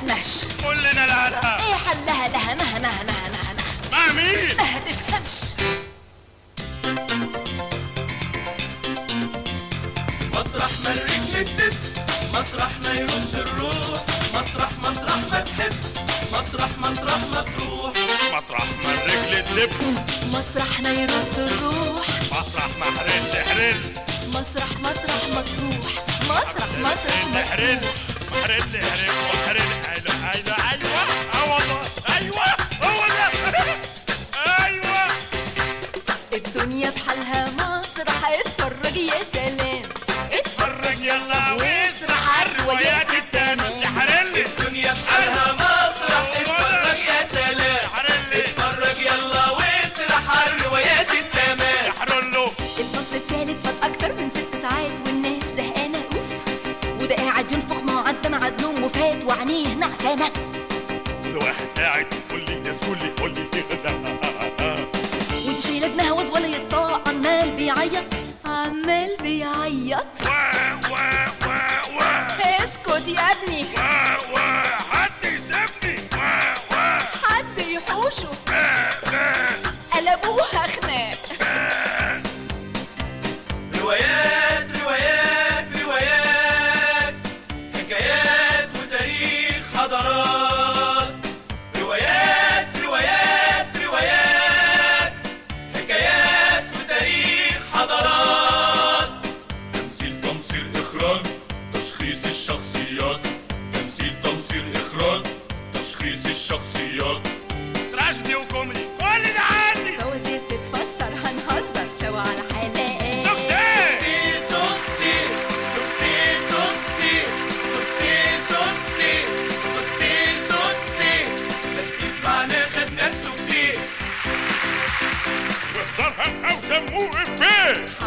فهمناش قول لنا لا لا ايه حلها لها مها مها مها مها مها مع مين ما هتفهمش مطرح ما الرجل تدب مسرح ما يرد الروح مسرح مطرح ما تحب مسرح مطرح ما تروح مطرح ما الرجل تدب مسرحنا يرد الروح مسرح ما حرل حرل مسرح مطرح مطروح مسرح مطرح حرل مطروح حرل حرل وحرل ايوه ايوه ايوه اه والله ايوه هو ده ايوه الدنيا بحالها مسرح اتفرج يا سلام اتفرج يلا واسرح على الروايات التانية يا حرل الدنيا بحالها مسرح اتفرج يا سلام حرل اتفرج يلا واسرح على الروايات التمام يا حرلو الفصل التالت فات اكتر من ست ساعات والناس زهقانه اوف وده قاعد ينفخ مع عدى مع نوم وفات وعينيه نعسانه واحد قاعد يقول لي يا سكولي قول لي ودي شايله ابنها واد ولا يطاع عمال بيعيط عمال بيعيط وا وا وا وا اسكت يا ابني وا وا حد يسيبني وا وا حد يحوشه وا وا قلبوها خناق روايات روايات روايات حكايات وتاريخ حضارات روايات روايات روايات حكايات وتاريخ حضارات تمثيل تمصير إخراج تشخيص الشخصيات تمثيل تمصير إخراج تشخيص الشخصيات تراجيدي وكوميدي كل ده عندي فوازير تتفسر هنهزر سوا على حلقات سكسي سوكسي سوكسي سوكسي سوكسي سوكسي سوكسي سوكسي بس كيف معنا خدنا السوكسي واختارها او سموه افيه